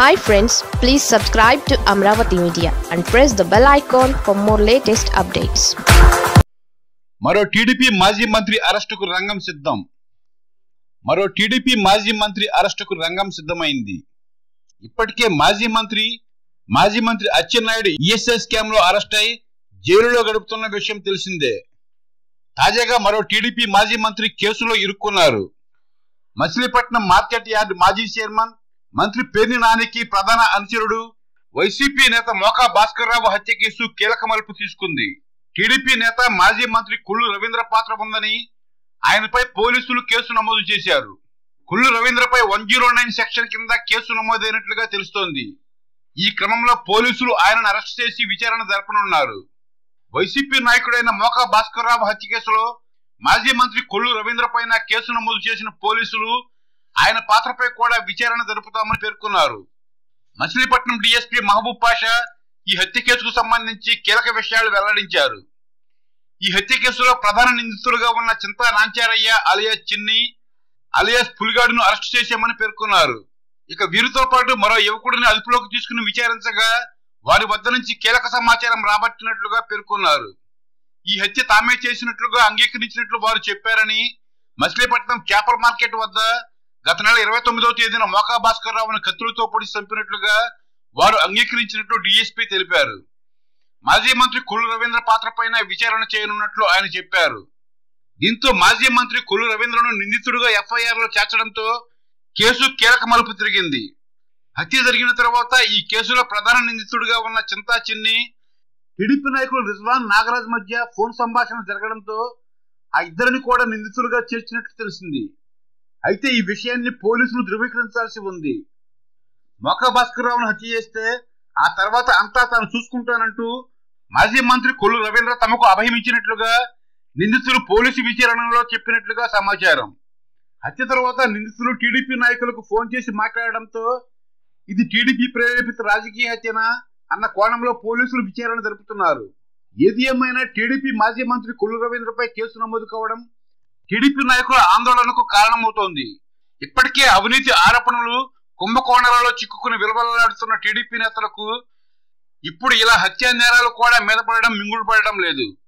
hi friends please subscribe to Amaravati media and press the bell icon for more latest updates మరో TDP మాజీ మంత్రి అరెస్టుకు రంగం సిద్ధం మరో టీడీపీ మాజీ మంత్రి అరెస్టుకు రంగం సిద్ధమైంది ఇప్పటికే మాజీ మంత్రి మాజీ మంత్రి అచ్చెన్నాయుడు ఈఎస్ఐ స్కామ్ లో అరెస్ట్ అయి జైలులో గడుపుతున్న విషయం తెలిసిందే తాజాగా మరో టీడీపీ మాజీ మంత్రి కేసులో ఇరుక్కున్నారు మచిలీపట్నం మార్కెట్ యార్డ్ మాజీ చైర్మన్ మంత్రి పేర్ని నానికి ప్రధాన అనుచరుడు వైసీపీ నేత మోకా భాస్కర్రావు హత్య కేసు కీలక మలుపు తీసుకుంది టీడీపీ నేత మాజీ మంత్రి కుళ్ళు రవీంద్ర పాత్ర ఉందని ఆయనపై పోలీసులు కేసు నమోదు చేశారు కుళ్ళు రవీంద్రపై వన్ జీరో నైన్ సెక్షన్ కింద కేసు నమోదైనట్లుగా తెలుస్తోంది ఈ క్రమంలో పోలీసులు ఆయనను అరెస్ట్ చేసి విచారణ జరపనున్నారు వైసీపీ నాయకుడైన మోకా భాస్కర్రావు హత్య కేసులో మాజీ మంత్రి కొల్లు రవీంద్ర పైన కేసు నమోదు చేసిన పోలీసులు ఆయన పాత్రపై కూడా విచారణ జరుపుతామని పేర్కొన్నారు మచిలీపట్నం డీఎస్పీ మహబూబ్ పాషా ఈ హత్య కేసుకు సంబంధించి కీలక విషయాలు వెల్లడించారు ఈ హత్య కేసులో ప్రధాన నిందితులుగా ఉన్న చింతా నాంచారయ్య అలియాస్ చిన్ని అలియాస్ పులిగాడును అరెస్ట్ చేశామని పేర్కొన్నారు ఇక వీరితో పాటు మరో యువకుడిని అదుపులోకి తీసుకుని విచారించగా వారి వద్ద నుంచి కీలక సమాచారం రాబట్టినట్లుగా పేర్కొన్నారు ఈ హత్య తామే చేసినట్లుగా అంగీకరించినట్లు వారు చెప్పారని మచిలీపట్నం చేపల మార్కెట్ వద్ద గత నెల ఇరవై తొమ్మిదవ తేదీన మోకా భాస్కర్ రావును కత్తులతో పొడి చంపినట్లుగా వారు అంగీకరించినట్లు డీఎస్పీ తెలిపారు మాజీ మంత్రి కొల్లు రవీంద్ర పాత్ర పైన విచారణ చేయనున్నట్లు ఆయన చెప్పారు దీంతో మాజీ మంత్రి కొల్లు రవీంద్రను నిందితుడిగా ఎఫ్ఐఆర్ లో చేర్చడంతో కేసు కీలక మలుపు తిరిగింది హత్య జరిగిన తర్వాత ఈ కేసులో ప్రధాన నిందితుడిగా ఉన్న చింతా చిన్ని టీడీపీ నాయకులు రిజ్వాన్ నాగరాజ్ మధ్య ఫోన్ సంభాషణ జరగడంతో ఆ ఇద్దరిని కూడా నిందితులుగా చేర్చినట్లు తెలిసింది అయితే ఈ విషయాన్ని పోలీసులు ధృవీకరించాల్సి ఉంది మొక్క భాస్కర్రావును హత్య చేస్తే ఆ తర్వాత అంతా తాను చూసుకుంటానంటూ మాజీ మంత్రి కొల్లు రవీంద్ర తమకు అభయమిచ్చినట్లుగా నిందితులు పోలీసు విచారణలో చెప్పినట్లుగా సమాచారం హత్య తర్వాత నిందితులు టీడీపీ నాయకులకు ఫోన్ చేసి మాట్లాడడంతో ఇది టీడీపీ ప్రేరేపిత రాజకీయ హత్యనా అన్న కోణంలో పోలీసులు విచారణ జరుపుతున్నారు ఏది ఏమైనా టీడీపీ మాజీ మంత్రి కొల్లు రవీంద్రపై కేసు నమోదు కావడం టీడీపీ నాయకుల ఆందోళనకు కారణమవుతోంది ఇప్పటికే అవినీతి ఆరోపణలు కుంభకోణాలలో చిక్కుకుని విలువలాడుతున్న టీడీపీ నేతలకు ఇప్పుడు ఇలా హత్యా నేరాలు కూడా మీద పడడం మింగుడు పడడం లేదు